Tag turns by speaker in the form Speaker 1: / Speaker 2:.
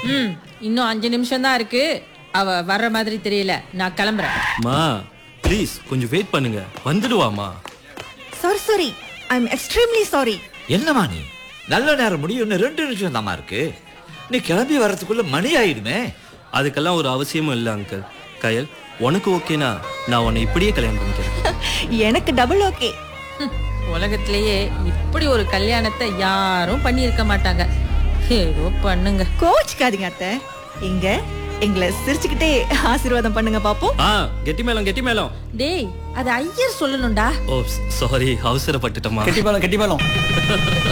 Speaker 1: ம் இன்னும் அஞ்சு நிமிஷம் தான் இருக்கு அவ வர்ற மாதிரி தெரியல நான் கிளம்புறேன்
Speaker 2: மா ப்ளீஸ் கொஞ்சம் வெயிட் பண்ணுங்க வந்துடுவாமா
Speaker 3: sorry sorry I am extremely sorry
Speaker 4: என்னம்மா நீ நல்ல நேரம் முடியும் இன்னும் ரெண்டு நிமிஷம் தாம்மா இருக்கு நீ கிளம்பி வரதுக்குள்ள மணி ஆயிடுமே
Speaker 2: அதுக்கெல்லாம் ஒரு அவசியமும் இல்லை அங்கிள் கயல் உனக்கு ஓகேனா நான் உன்னை இப்படியே கல்யாணம் பண்ணிக்கிறேன்
Speaker 3: எனக்கு டபுள் ஓகே
Speaker 1: ஹம், உலகத்திலேயே இப்படி ஒரு கல்யாணத்தை யாரும் பண்ணியிருக்க மாட்டாங்க ஏதோ பண்ணுங்க
Speaker 3: கோச்சுக்காதீங்க அத்தை இங்க எங்களை சிரிச்சுக்கிட்டே ஆசீர்வாதம் பண்ணுங்க பாப்போம்
Speaker 2: ஆ கெட்டி மேளம் கெட்டி மேளம்
Speaker 1: டேய் அது ஐயர் சொல்லணும்டா
Speaker 2: ஓ சாரி அவசரப்பட்டுட்டமா
Speaker 5: கெட்டி மேளம் கெட்டி மேளம்